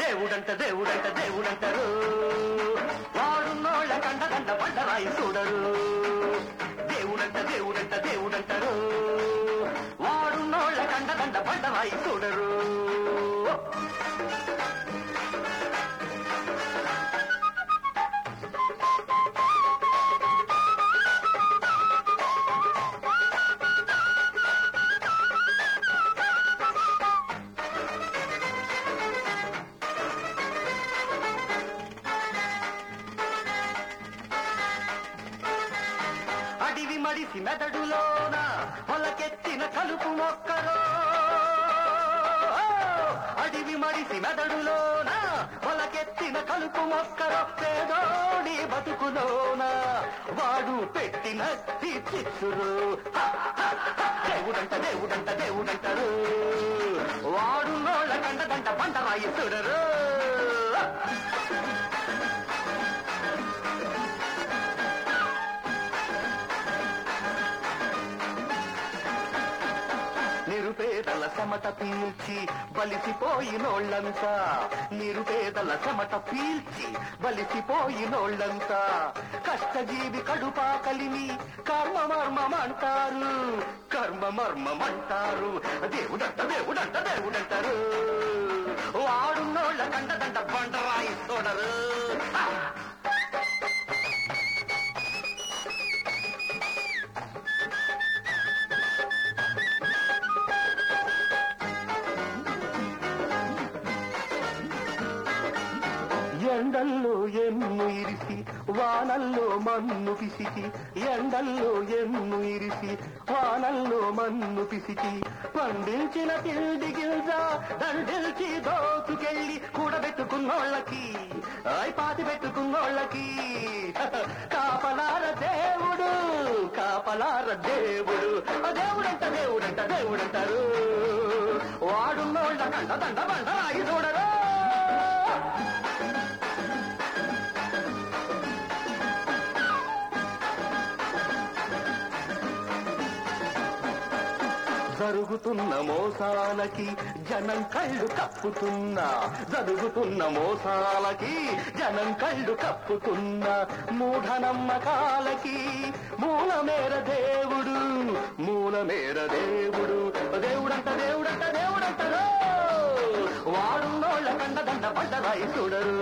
దేవుడంట దేవుడంట దేవుడంటారు వాడున్నోళ్ళ కండ కండ పండరాయి చూడరు దేవుడంట దేవుడంట దేవుడంటారు వాడున్నోళ్ళ కండ కండ పండరాయి చూడరు అడివి మడిసి మెదడులోన మొలకెత్తిన కలుపు మొక్కలో అడివి మడిసి మెదడులోన మొలకెత్తిన కలుపు మొక్కలో పేదోడి బతుకులోన వాడు పెట్టిన చిచ్చురు దేవుడంట దేవుడంట దేవుడంటారు వాడు నోళ్ళ కండదంట పంట రాయి చూడరు నిరుపేదల చెమట పీల్చి బలిసిపోయినోళ్ళంతా నిరుపేదల చెమట పీల్చి బలిసిపోయినోళ్ళంతా కష్టజీవి కడుపాకలిని కర్మ మర్మమంటారు కర్మ మర్మమంటారు దేవుడంట దేవుడంట దేవుడంటారు వాడున్నోళ్ళ కండదంట బండరాయి చూడరు ఆ! ఎండల్లో ఎన్ను ఇరిసి వానల్లో మన్ను పిసికి ఎండల్లో ఎన్ను ఇరిసి వానల్లో మన్ను పిసికి పండించిన తిండి గిల్జ దండిల్చి దోచుకెళ్ళి కూడబెట్టుకున్నోళ్ళకి ఆయ్ పాతి పెట్టుకున్నోళ్ళకి కాపలార దేవుడు కాపలార దేవుడు ఆ దేవుడంట దేవుడంట దేవుడంటారు వాడున్నోళ్ళ కండ దండ బండ రాయి చూడరు జరుగుతున్న మోసాలకి జనం కళ్ళు కప్పుతున్నా జరుగుతున్న మోసాలకి జనం కళ్ళు కప్పుతున్నా మూఢనమ్మకాలకి మూలమేర దేవుడు మూలమేర దేవుడు దేవుడంట దేవుడంట దేవుడంటారు వాడున్నోళ్ళ కండదండ పడ్డరాయి చూడరు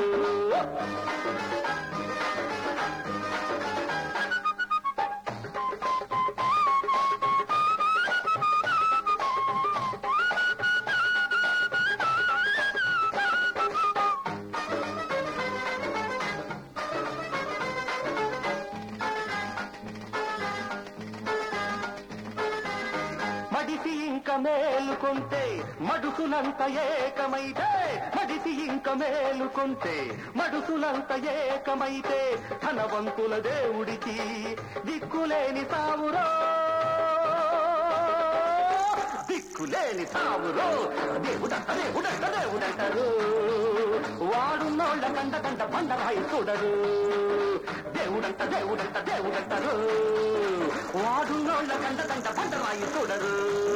మడిసి ఇంక మేలుకుంటే మడుసునంత ఏకమైతే మడిసి ఇంక మేలుకుంటే మడుసునంత ఏకమైతే ధనవంతుల దేవుడికి దిక్కులేని సావురో దిక్కులేని సావురో దేవుడంట దేవుడంట దేవుడంటారు వాడున్నోళ్ళ కండ కండ బండరాయి చూడరు దేవుడంట దేవుడంట దేవుడంటారు వాడున్నోళ్ళ కండ కండ బండరాయి చూడరు